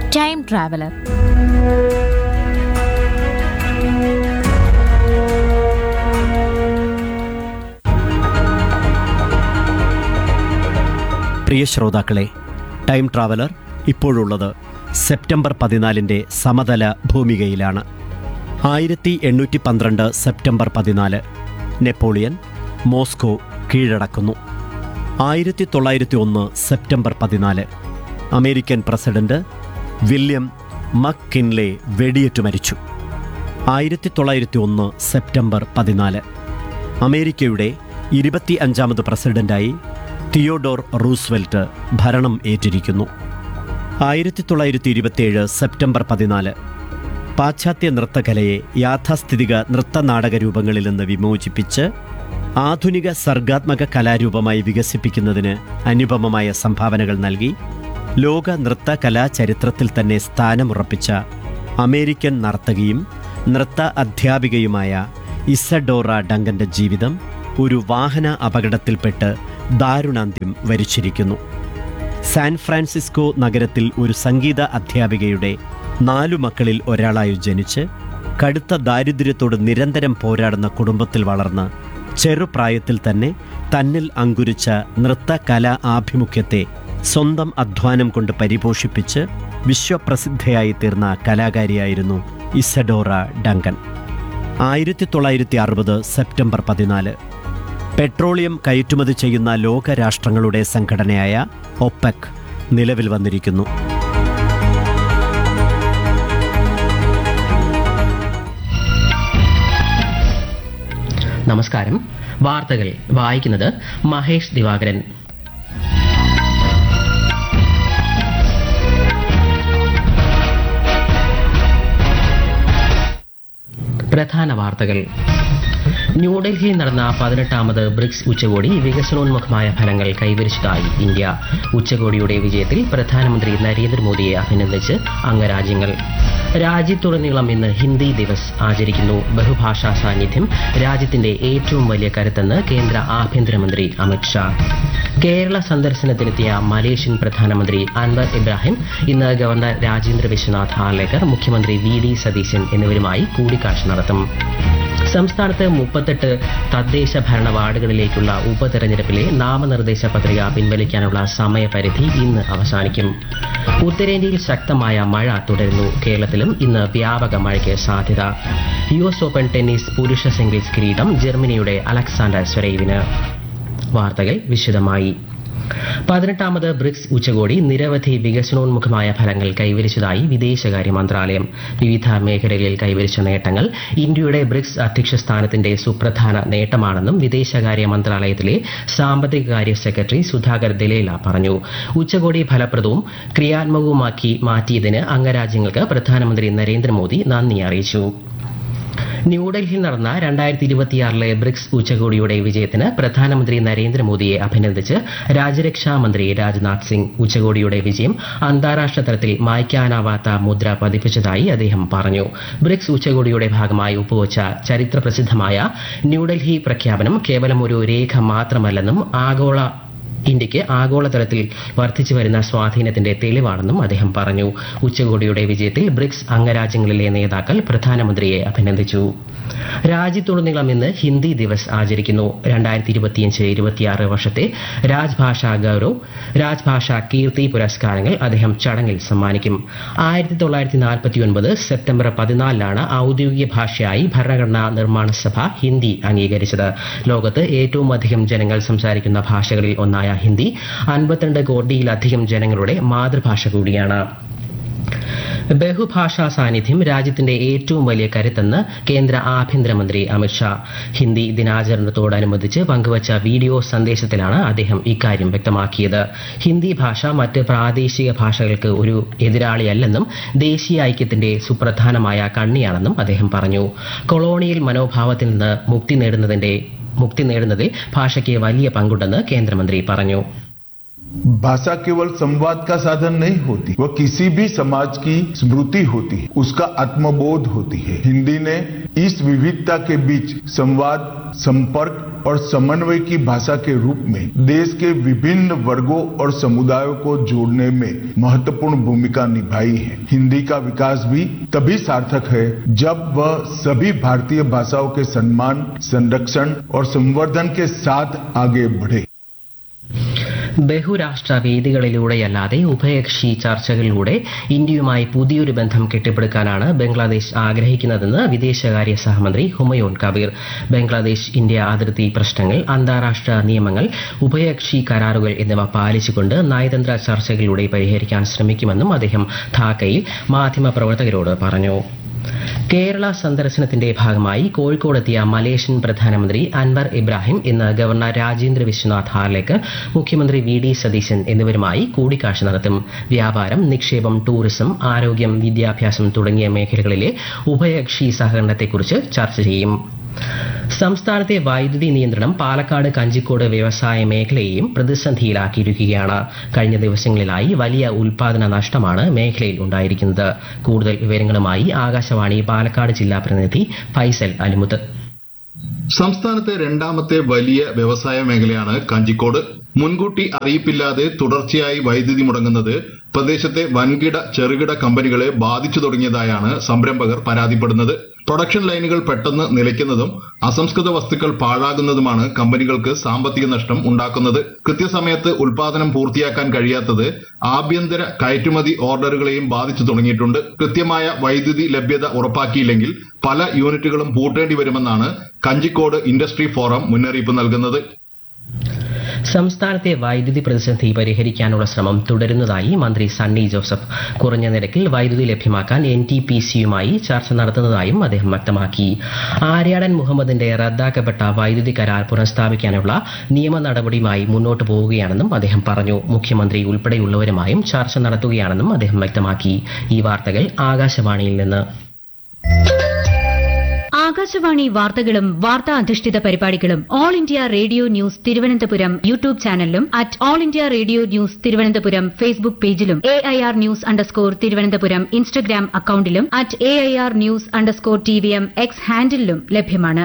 time traveller പ്രിയ ശ്രോതാക്കളെ time traveller ഇപ്പോഴുള്ളത് സെപ്റ്റംബർ പതിനാലിൻ്റെ സമതല ഭൂമികയിലാണ് ആയിരത്തി എണ്ണൂറ്റി പന്ത്രണ്ട് സെപ്റ്റംബർ പതിനാല് നെപ്പോളിയൻ മോസ്കോ കീഴടക്കുന്നു ആയിരത്തി തൊള്ളായിരത്തി ഒന്ന് സെപ്റ്റംബർ പതിനാല് അമേരിക്കൻ പ്രസിഡന്റ് വില്യം മക് കിൻലെ വെടിയേറ്റു മരിച്ചു ആയിരത്തി തൊള്ളായിരത്തി ഒന്ന് സെപ്റ്റംബർ പതിനാല് അമേരിക്കയുടെ ഇരുപത്തി അഞ്ചാമത് പ്രസിഡന്റായി തിയോഡോർ റൂസ്വെൽറ്റ് ഭരണം ഏറ്റിരിക്കുന്നു ആയിരത്തി തൊള്ളായിരത്തി ഇരുപത്തിയേഴ് സെപ്റ്റംബർ പതിനാല് പാശ്ചാത്യ നൃത്തകലയെ യാഥാസ്ഥിതിക നൃത്തനാടക രൂപങ്ങളിൽ നിന്ന് വിമോചിപ്പിച്ച് ആധുനിക സർഗാത്മക കലാരൂപമായി വികസിപ്പിക്കുന്നതിന് അനുപമമായ സംഭാവനകൾ നൽകി ലോക നൃത്ത കലാചരിത്രത്തിൽ തന്നെ സ്ഥാനമുറപ്പിച്ച അമേരിക്കൻ നർത്തകിയും നൃത്ത അധ്യാപികയുമായ ഇസഡോറ ഡങ്കന്റെ ജീവിതം ഒരു വാഹന അപകടത്തിൽപ്പെട്ട് ദാരുണാന്ത്യം വരിച്ചിരിക്കുന്നു സാൻ ഫ്രാൻസിസ്കോ നഗരത്തിൽ ഒരു സംഗീത അധ്യാപികയുടെ നാലു മക്കളിൽ ഒരാളായി ജനിച്ച് കടുത്ത ദാരിദ്ര്യത്തോട് നിരന്തരം പോരാടുന്ന കുടുംബത്തിൽ വളർന്ന് ചെറുപ്രായത്തിൽ തന്നെ തന്നിൽ അങ്കുരിച്ച നൃത്ത കലാ ആഭിമുഖ്യത്തെ സ്വന്തം അധ്വാനം കൊണ്ട് പരിപോഷിപ്പിച്ച് വിശ്വപ്രസിദ്ധയായി തീർന്ന കലാകാരിയായിരുന്നു ഇസഡോറ ഡങ്കൻ ആയിരത്തി തൊള്ളായിരത്തി അറുപത് സെപ്റ്റംബർ പതിനാല് പെട്രോളിയം കയറ്റുമതി ചെയ്യുന്ന ലോകരാഷ്ട്രങ്ങളുടെ സംഘടനയായ ഒപെക് നിലവിൽ വന്നിരിക്കുന്നു നമസ്കാരം വാർത്തകൾ വായിക്കുന്നത് മഹേഷ് ദിവാകരൻ പ്രധാന വാർത്തകൾ ന്യൂഡൽഹിയിൽ നടന്ന പതിനെട്ടാമത് ബ്രിക്സ് ഉച്ചകോടി വികസനോന്മുഖമായ ഫലങ്ങൾ കൈവരിച്ചതായി ഇന്ത്യ ഉച്ചകോടിയുടെ വിജയത്തിൽ പ്രധാനമന്ത്രി നരേന്ദ്രമോദിയെ അഭിനന്ദിച്ച് അംഗരാജ്യങ്ങൾ രാജ്യത്തുടനീളം ഇന്ന് ഹിന്ദി ദിവസ് ആചരിക്കുന്നു ബഹുഭാഷാ സാന്നിധ്യം രാജ്യത്തിന്റെ ഏറ്റവും വലിയ കരുത്തെന്ന് കേന്ദ്ര ആഭ്യന്തരമന്ത്രി അമിത്ഷാ കേരള സന്ദർശനത്തിനെത്തിയ മലേഷ്യൻ പ്രധാനമന്ത്രി അൻവർ ഇബ്രാഹിം ഇന്ന് ഗവർണർ രാജേന്ദ്ര വിശ്വനാഥ് ഹാർലേക്കർ മുഖ്യമന്ത്രി വി ഡി സതീശൻ എന്നിവരുമായി കൂടിക്കാഴ്ച നടത്തും സംസ്ഥാനത്ത് മുപ്പത്തെട്ട് തദ്ദേശ ഭരണ വാർഡുകളിലേക്കുള്ള ഉപതെരഞ്ഞെടുപ്പിലെ നാമനിർദ്ദേശ പത്രിക പിൻവലിക്കാനുള്ള സമയപരിധി ഇന്ന് അവസാനിക്കും ഉത്തരേന്ത്യയിൽ ശക്തമായ മഴ തുടരുന്നു കേരളത്തിലും ഇന്ന് വ്യാപക മഴയ്ക്ക് സാധ്യത യു എസ് ഓപ്പൺ ടെന്നീസ് പുരുഷ സിംഗിൾസ് കിരീടം ജർമ്മനിയുടെ അലക്സാണ്ടർ സ്വരൈവിന് വാർത്തകൾ വിശദമായി പതിനെട്ടാമത് ബ്രിക്സ് ഉച്ചകോടി നിരവധി വികസനോന്മുഖമായ ഫലങ്ങൾ കൈവരിച്ചതായി വിദേശകാര്യ മന്ത്രാലയം വിവിധ മേഖലകളിൽ കൈവരിച്ച നേട്ടങ്ങൾ ഇന്ത്യയുടെ ബ്രിക്സ് അധ്യക്ഷ സ്ഥാനത്തിന്റെ സുപ്രധാന നേട്ടമാണെന്നും വിദേശകാര്യ മന്ത്രാലയത്തിലെ സാമ്പത്തികകാര്യ സെക്രട്ടറി സുധാകർ ദലേല പറഞ്ഞു ഉച്ചകോടി ഫലപ്രദവും ക്രിയാത്മകവുമാക്കി മാറ്റിയതിന് അംഗരാജ്യങ്ങൾക്ക് പ്രധാനമന്ത്രി നരേന്ദ്രമോദി നന്ദി അറിയിച്ചു ന്യൂഡൽഹിയിൽ നടന്ന രണ്ടായിരത്തി ഇരുപത്തിയാറിലെ ബ്രിക്സ് ഉച്ചകോടിയുടെ വിജയത്തിന് പ്രധാനമന്ത്രി നരേന്ദ്രമോദിയെ അഭിനന്ദിച്ച് രാജ്യരക്ഷാ മന്ത്രി രാജ്നാഥ് സിംഗ് ഉച്ചകോടിയുടെ വിജയം അന്താരാഷ്ട്ര തലത്തിൽ മായ്ക്കാനാവാത്ത മുദ്ര പതിപ്പിച്ചതായി അദ്ദേഹം പറഞ്ഞു ബ്രിക്സ് ഉച്ചകോടിയുടെ ഭാഗമായി ഒപ്പുവച്ച ചരിത്ര പ്രസിദ്ധമായ ന്യൂഡൽഹി പ്രഖ്യാപനം കേവലം ഒരു രേഖ മാത്രമല്ലെന്നും ആഗോള ഇന്ത്യക്ക് ആഗോളതലത്തിൽ വർദ്ധിച്ചു വരുന്ന സ്വാധീനത്തിന്റെ തെളിവാണെന്നും അദ്ദേഹം പറഞ്ഞു ഉച്ചകോടിയുടെ വിജയത്തിൽ ബ്രിക്സ് അംഗരാജ്യങ്ങളിലെ നേതാക്കൾ പ്രധാനമന്ത്രിയെ അഭിനന്ദിച്ചു രാജ്യത്തുടനീളം ഇന്ന് ഹിന്ദി ദിവസ് ആചരിക്കുന്നു രണ്ടായിരത്തി ഇരുപത്തിയഞ്ച് ഇരുപത്തിയാറ് വർഷത്തെ രാജ്ഭാഷാ ഗൌരവ് രാജ്ഭാഷാ കീർത്തി പുരസ്കാരങ്ങൾ അദ്ദേഹം ചടങ്ങിൽ സമ്മാനിക്കും ആയിരത്തി തൊള്ളായിരത്തി നാൽപ്പത്തി ഒൻപത് സെപ്റ്റംബർ പതിനാലിനാണ് ഔദ്യോഗിക ഭാഷയായി ഭരണഘടനാ നിർമ്മാണ സഭ ഹിന്ദി അംഗീകരിച്ചത് ലോകത്ത് ഏറ്റവും അധികം ജനങ്ങൾ സംസാരിക്കുന്ന ഭാഷകളിൽ ഒന്നായ ഹിന്ദി അൻപത്തിരണ്ട് കോടിയിലധികം ജനങ്ങളുടെ മാതൃഭാഷ കൂടിയാണ് ബഹുഭാഷാ സാന്നിധ്യം രാജ്യത്തിന്റെ ഏറ്റവും വലിയ കരുത്തെന്ന് കേന്ദ്ര ആഭ്യന്തരമന്ത്രി അമിത്ഷാ ഹിന്ദി ദിനാചരണത്തോടനുബന്ധിച്ച് പങ്കുവച്ച വീഡിയോ സന്ദേശത്തിലാണ് അദ്ദേഹം ഇക്കാര്യം വ്യക്തമാക്കിയത് ഹിന്ദി ഭാഷ മറ്റ് പ്രാദേശിക ഭാഷകൾക്ക് ഒരു എതിരാളിയല്ലെന്നും ദേശീയ ഐക്യത്തിന്റെ സുപ്രധാനമായ കണ്ണിയാണെന്നും അദ്ദേഹം പറഞ്ഞു കൊളോണിയൽ മനോഭാവത്തിൽ നിന്ന് മുക്തി നേടുന്നതിന്റെ മുക്തി നേടുന്നതിൽ ഭാഷയ്ക്ക് വലിയ പങ്കുണ്ടെന്ന് കേന്ദ്രമന്ത്രി പറഞ്ഞു भाषा केवल संवाद का साधन नहीं होती वह किसी भी समाज की स्मृति होती है उसका आत्मबोध होती है हिंदी ने इस विविधता के बीच संवाद संपर्क और समन्वय की भाषा के रूप में देश के विभिन्न वर्गों और समुदायों को जोड़ने में महत्वपूर्ण भूमिका निभाई है हिंदी का विकास भी तभी सार्थक है जब वह सभी भारतीय भाषाओं के सम्मान संरक्षण और संवर्धन के साथ आगे बढ़े ബഹുരാഷ്ട്ര വേദികളിലൂടെയല്ലാതെ ഉഭയകക്ഷി ചർച്ചകളിലൂടെ ഇന്ത്യയുമായി പുതിയൊരു ബന്ധം കെട്ടിപ്പടുക്കാനാണ് ബംഗ്ലാദേശ് ആഗ്രഹിക്കുന്നതെന്ന് വിദേശകാര്യ സഹമന്ത്രി ഹുമയൂൺ കബീർ ബംഗ്ലാദേശ് ഇന്ത്യ അതിർത്തി പ്രശ്നങ്ങൾ അന്താരാഷ്ട്ര നിയമങ്ങൾ ഉഭയകക്ഷി കരാറുകൾ എന്നിവ പാലിച്ചുകൊണ്ട് നയതന്ത്ര ചർച്ചകളിലൂടെ പരിഹരിക്കാൻ ശ്രമിക്കുമെന്നും അദ്ദേഹം ധാക്കയിൽ മാധ്യമപ്രവർത്തകരോട് പറഞ്ഞു കേരള സന്ദർശനത്തിന്റെ ഭാഗമായി കോഴിക്കോടെത്തിയ മലേഷ്യൻ പ്രധാനമന്ത്രി അൻവർ ഇബ്രാഹിം ഇന്ന് ഗവർണർ രാജേന്ദ്ര വിശ്വനാഥ് ഹാറിലേക്ക് മുഖ്യമന്ത്രി വി ഡി സതീശൻ എന്നിവരുമായി കൂടിക്കാഴ്ച നടത്തും വ്യാപാരം നിക്ഷേപം ടൂറിസം ആരോഗ്യം വിദ്യാഭ്യാസം തുടങ്ങിയ മേഖലകളിലെ ഉഭയകക്ഷി സഹകരണത്തെക്കുറിച്ച് ചർച്ച ചെയ്യും സംസ്ഥാനത്തെ വൈദ്യുതി നിയന്ത്രണം പാലക്കാട് കഞ്ചിക്കോട് വ്യവസായ മേഖലയെയും പ്രതിസന്ധിയിലാക്കിയിരിക്കുകയാണ് കഴിഞ്ഞ ദിവസങ്ങളിലായി വലിയ ഉൽപാദന നഷ്ടമാണ് മേഖലയിൽ ഉണ്ടായിരിക്കുന്നത് കൂടുതൽ വിവരങ്ങളുമായി ആകാശവാണി പാലക്കാട് ജില്ലാ പ്രതിനിധി ഫൈസൽ അലിമുത്ത് സംസ്ഥാനത്തെ രണ്ടാമത്തെ വലിയ വ്യവസായ മേഖലയാണ് കഞ്ചിക്കോട് മുൻകൂട്ടി അറിയിപ്പില്ലാതെ തുടർച്ചയായി വൈദ്യുതി മുടങ്ങുന്നത് പ്രദേശത്തെ വൻകിട ചെറുകിട കമ്പനികളെ ബാധിച്ചു തുടങ്ങിയതായാണ് സംരംഭകർ പരാതിപ്പെടുന്നത് പ്രൊഡക്ഷൻ ലൈനുകൾ പെട്ടെന്ന് നിലയ്ക്കുന്നതും അസംസ്കൃത വസ്തുക്കൾ പാഴാകുന്നതുമാണ് കമ്പനികൾക്ക് സാമ്പത്തിക നഷ്ടം ഉണ്ടാക്കുന്നത് കൃത്യസമയത്ത് ഉൽപാദനം പൂർത്തിയാക്കാൻ കഴിയാത്തത് ആഭ്യന്തര കയറ്റുമതി ഓർഡറുകളെയും ബാധിച്ചു തുടങ്ങിയിട്ടുണ്ട് കൃത്യമായ വൈദ്യുതി ലഭ്യത ഉറപ്പാക്കിയില്ലെങ്കിൽ പല യൂണിറ്റുകളും പൂട്ടേണ്ടി വരുമെന്നാണ് കഞ്ചിക്കോട് ഇൻഡസ്ട്രി ഫോറം മുന്നറിയിപ്പ് നൽകുന്നത് സംസ്ഥാനത്തെ വൈദ്യുതി പ്രതിസന്ധി പരിഹരിക്കാനുള്ള ശ്രമം തുടരുന്നതായി മന്ത്രി സണ്ണി ജോസഫ് കുറഞ്ഞ നിരക്കിൽ വൈദ്യുതി ലഭ്യമാക്കാൻ എൻ ടി പി സിയുമായി ചർച്ച നടത്തുന്നതായും അദ്ദേഹം വ്യക്തമാക്കി ആര്യാടൻ മുഹമ്മദിന്റെ റദ്ദാക്കപ്പെട്ട വൈദ്യുതി കരാർ പുനഃസ്ഥാപിക്കാനുള്ള നിയമ നടപടിയുമായി മുന്നോട്ട് പോവുകയാണെന്നും അദ്ദേഹം പറഞ്ഞു മുഖ്യമന്ത്രി ഉൾപ്പെടെയുള്ളവരുമായും ചർച്ച നടത്തുകയാണെന്നും അദ്ദേഹം വ്യക്തമാക്കി ഈ വാർത്തകൾ ആകാശവാണിയിൽ നിന്ന് ആകാശവാണി വാർത്തകളും വാർത്താ അധിഷ്ഠിത പരിപാടികളും All India Radio news Thiruvananthapuram YouTube ചാനലിലും at All India Radio news Thiruvananthapuram Facebook പേജിലും A I R news underscore Thiruvananthapuram Instagram അക്കൌണ്ടിലും at A I R news underscore T V M X ഹാൻഡിലും ലഭ്യമാണ്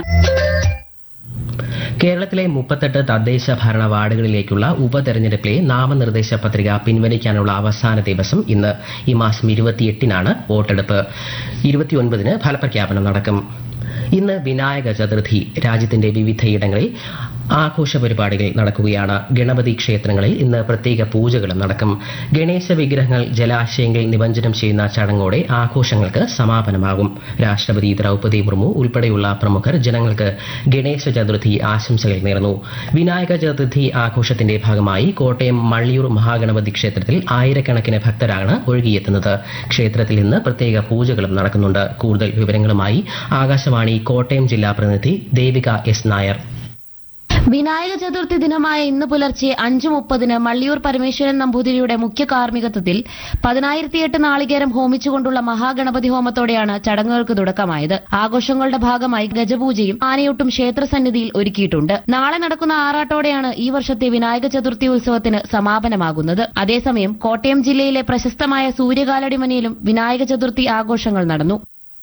കേരളത്തിലെ മുപ്പത്തെട്ട് തദ്ദേശ ഭരണ വാർഡുകളിലേക്കുള്ള ഉപതെരഞ്ഞെടുപ്പിലെ നാമനിർദ്ദേശ പത്രിക പിൻവലിക്കാനുള്ള അവസാന ദിവസം ഇന്ന് ഈ മാസം ഇരുപത്തിയെട്ടിനാണ് വോട്ടെടുപ്പ് ഇരുപത്തിയൊൻപതിന് ഫലപ്രഖ്യാപനം നടക്കും ഇന്ന് വിനായക ചതുർത്ഥി രാജ്യത്തിന്റെ വിവിധയിടങ്ങളിൽ ആഘോഷ പരിപാടികൾ നടക്കുകയാണ് ഗണപതി ക്ഷേത്രങ്ങളിൽ ഇന്ന് പ്രത്യേക പൂജകളും നടക്കും ഗണേശ വിഗ്രഹങ്ങൾ ജലാശയങ്ങളിൽ നിമജ്ജനം ചെയ്യുന്ന ചടങ്ങോടെ ആഘോഷങ്ങൾക്ക് സമാപനമാകും രാഷ്ട്രപതി ദ്രൗപദി മുർമു ഉൾപ്പെടെയുള്ള പ്രമുഖർ ജനങ്ങൾക്ക് ഗണേശ ചതുർത്ഥി ആശംസകൾ നേർന്നു വിനായക ചതുർത്ഥി ആഘോഷത്തിന്റെ ഭാഗമായി കോട്ടയം മള്ളിയൂർ മഹാഗണപതി ക്ഷേത്രത്തിൽ ആയിരക്കണക്കിന് ഭക്തരാണ് ഒഴുകിയെത്തുന്നത് ക്ഷേത്രത്തിൽ ഇന്ന് പ്രത്യേക പൂജകളും നടക്കുന്നുണ്ട് കൂടുതൽ വിവരങ്ങളുമായി ആകാശവാണി കോട്ടയം ജില്ലാ പ്രതിനിധി ദേവിക എസ് നായർ വിനായക ചതുർത്ഥി ദിനമായ ഇന്ന് പുലർച്ചെ അഞ്ചു മുപ്പതിന് മള്ളിയൂർ പരമേശ്വരൻ നമ്പൂതിരിയുടെ മുഖ്യ കാർമ്മികത്വത്തിൽ പതിനായിരത്തിയെട്ട് നാളികേരം ഹോമിച്ചുകൊണ്ടുള്ള മഹാഗണപതി ഹോമത്തോടെയാണ് ചടങ്ങുകൾക്ക് തുടക്കമായത് ആഘോഷങ്ങളുടെ ഭാഗമായി ഗജപൂജയും ആനയൂട്ടും ക്ഷേത്രസന്നിധിയിൽ ഒരുക്കിയിട്ടുണ്ട് നാളെ നടക്കുന്ന ആറാട്ടോടെയാണ് ഈ വർഷത്തെ വിനായക ചതുർത്ഥി ഉത്സവത്തിന് സമാപനമാകുന്നത് അതേസമയം കോട്ടയം ജില്ലയിലെ പ്രശസ്തമായ സൂര്യകാലടിമനയിലും വിനായക ചതുർത്ഥി ആഘോഷങ്ങൾ നടന്നു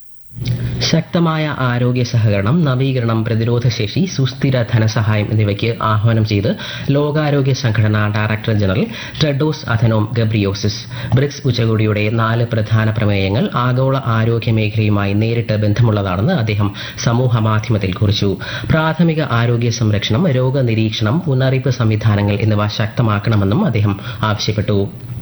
ശക്തമായ ആരോഗ്യ സഹകരണം നവീകരണം പ്രതിരോധശേഷി സുസ്ഥിര ധനസഹായം എന്നിവയ്ക്ക് ആഹ്വാനം ചെയ്ത് ലോകാരോഗ്യ സംഘടന director general Tedros Adhanom Ghebreyesus BRICS ഉച്ചകോടിയുടെ നാല് പ്രധാന പ്രമേയങ്ങൾ ആഗോള ആരോഗ്യ മേഖലയുമായി നേരിട്ട് ബന്ധമുള്ളതാണെന്ന് അദ്ദേഹം സമൂഹ മാധ്യമത്തിൽ കുറിച്ചു പ്രാഥമിക ആരോഗ്യ സംരക്ഷണം രോഗനിരീക്ഷണം മുന്നറിയിപ്പ് സംവിധാനങ്ങൾ എന്നിവ ശക്തമാക്കണമെന്നും അദ്ദേഹം ആവശ്യപ്പെട്ടു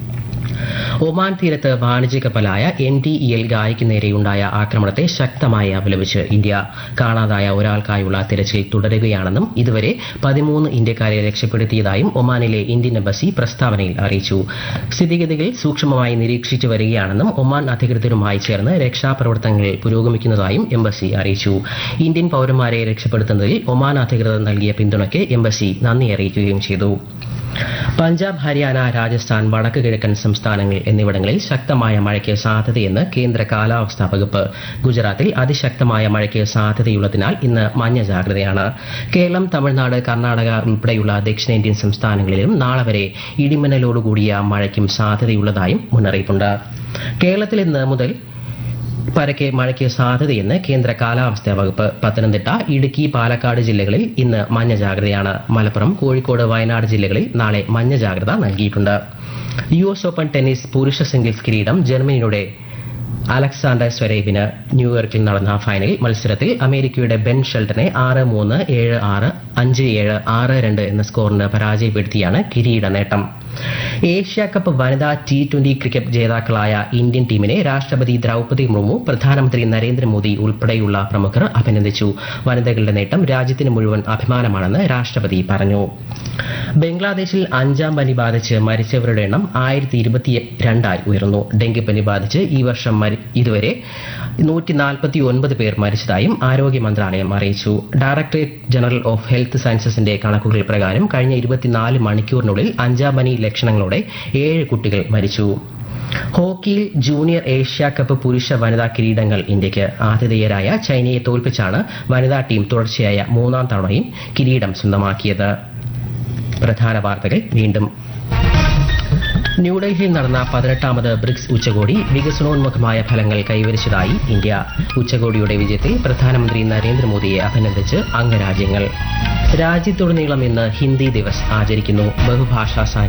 ഒമാൻ തീരത്ത് വാണിജ്യ കപ്പലായ എൻ ടി ഇ എൽ ഗായയ്ക്ക് നേരെയുണ്ടായ ആക്രമണത്തെ ശക്തമായി അപലപിച്ച് ഇന്ത്യ കാണാതായ ഒരാൾക്കായുള്ള തിരച്ചിൽ തുടരുകയാണെന്നും ഇതുവരെ പതിമൂന്ന് ഇന്ത്യക്കാരെ രക്ഷപ്പെടുത്തിയതായും ഒമാനിലെ ഇന്ത്യൻ എംബസി പ്രസ്താവനയിൽ അറിയിച്ചു സ്ഥിതിഗതികൾ സൂക്ഷ്മമായി നിരീക്ഷിച്ചു വരികയാണെന്നും ഒമാൻ അധികൃതരുമായി ചേർന്ന് രക്ഷാപ്രവർത്തനങ്ങൾ പുരോഗമിക്കുന്നതായും എംബസി അറിയിച്ചു ഇന്ത്യൻ പൌരന്മാരെ രക്ഷപ്പെടുത്തുന്നതിൽ ഒമാൻ അധികൃതർ നൽകിയ പിന്തുണയ്ക്ക് എംബസി നന്ദി അറിയിക്കുകയും ചെയ്തു പഞ്ചാബ് ഹരിയാന രാജസ്ഥാൻ വടക്ക് കിഴക്കൻ സംസ്ഥാനങ്ങൾ എന്നിവിടങ്ങളിൽ ശക്തമായ മഴയ്ക്ക് സാധ്യതയെന്ന് കേന്ദ്ര കാലാവസ്ഥാ വകുപ്പ് ഗുജറാത്തിൽ അതിശക്തമായ മഴയ്ക്ക് സാധ്യതയുള്ളതിനാൽ ഇന്ന് മഞ്ഞ ജാഗ്രതയാണ് കേരളം തമിഴ്നാട് കർണാടക ഉൾപ്പെടെയുള്ള ദക്ഷിണേന്ത്യൻ സംസ്ഥാനങ്ങളിലും നാളെ വരെ ഇടിമിന്നലോടുകൂടിയ മഴയ്ക്കും സാധ്യതയുള്ളതായും മുന്നറിയിപ്പുണ്ട് കേരളത്തിൽ ഇന്ന് മുതൽ പരക്കെ മഴയ്ക്ക് സാധ്യതയെന്ന് കേന്ദ്ര കാലാവസ്ഥാ വകുപ്പ് പത്തനംതിട്ട ഇടുക്കി പാലക്കാട് ജില്ലകളിൽ ഇന്ന് മഞ്ഞ ജാഗ്രതയാണ് മലപ്പുറം കോഴിക്കോട് വയനാട് ജില്ലകളിൽ നാളെ മഞ്ഞ ജാഗ്രത നൽകിയിട്ടുണ്ട് യു എസ് ഓപ്പൺ ടെന്നീസ് പുരുഷ സിംഗിൾസ് കിരീടം ജർമ്മനിയുടെ അലക്സാണ്ടർ സ്വരേവിന് ന്യൂയോർക്കിൽ നടന്ന ഫൈനൽ മത്സരത്തിൽ അമേരിക്കയുടെ ബെൻ ഷെൽട്ടനെ ആറ് മൂന്ന് ഏഴ് ആറ് അഞ്ച് ഏഴ് ആറ് രണ്ട് എന്ന സ്കോറിന് പരാജയപ്പെടുത്തിയാണ് കിരീട നേട്ടം ഏഷ്യ കപ്പ് വനിതാ ടി ട്വന്റി ക്രിക്കറ്റ് ജേതാക്കളായ ഇന്ത്യൻ ടീമിനെ രാഷ്ട്രപതി ദ്രൗപദി മുർമു പ്രധാനമന്ത്രി നരേന്ദ്രമോദി ഉൾപ്പെടെയുള്ള പ്രമുഖർ അഭിനന്ദിച്ചു വനിതകളുടെ നേട്ടം രാജ്യത്തിന് മുഴുവൻ അഭിമാനമാണെന്ന് രാഷ്ട്രപതി പറഞ്ഞു ബംഗ്ലാദേശിൽ അഞ്ചാം പനി ബാധിച്ച് മരിച്ചവരുടെ എണ്ണം ആയിരത്തി ഇരുപത്തി രണ്ടായി ഉയർന്നു ഡെങ്കിപ്പനി ബാധിച്ച് ഈ വർഷം മരി- ഇതുവരെ നൂറ്റി നാൽപ്പത്തി ഒൻപത് പേർ മരിച്ചതായും ആരോഗ്യ മന്ത്രാലയം അറിയിച്ചു ഡയറക്ടറേറ്റ് ജനറൽ ഓഫ് ഹെൽത്ത് സയൻസസിന്റെ കണക്കുകൾ പ്രകാരം കഴിഞ്ഞ ഇരുപത്തിനാല് മണിക്കൂറിനുള്ളിൽ അഞ്ചാം പനി ലക്ഷണങ്ങളോടെ ഏഴ് കുട്ടികൾ മരിച്ചു ഹോക്കിയിൽ ജൂനിയർ ഏഷ്യ കപ്പ് പുരുഷ വനിതാ കിരീടങ്ങൾ ഇന്ത്യക്ക് ആതിഥേയരായ ചൈനയെ തോൽപ്പിച്ചാണ് വനിതാ ടീം തുടർച്ചയായ മൂന്നാം തവണയും കിരീടം സ്വന്തമാക്കിയത് പ്രധാന വാർത്തകൾ വീണ്ടും ന്യൂഡൽഹിയിൽ നടന്ന പതിനെട്ടാമത് ബ്രിക്സ് ഉച്ചകോടി വികസനോന്മുഖമായ ഫലങ്ങൾ കൈവരിച്ചതായി ഇന്ത്യ ഉച്ചകോടിയുടെ വിജയത്തിൽ പ്രധാനമന്ത്രി നരേന്ദ്രമോദിയെ അഭിനന്ദിച്ച് അംഗരാജ്യങ്ങൾ രാജ്യത്തുടനീളം ഇന്ന് ഹിന്ദി ദിവസ് ആചരിക്കുന്നു ബഹുഭാഷാ സാന്നിധ്യം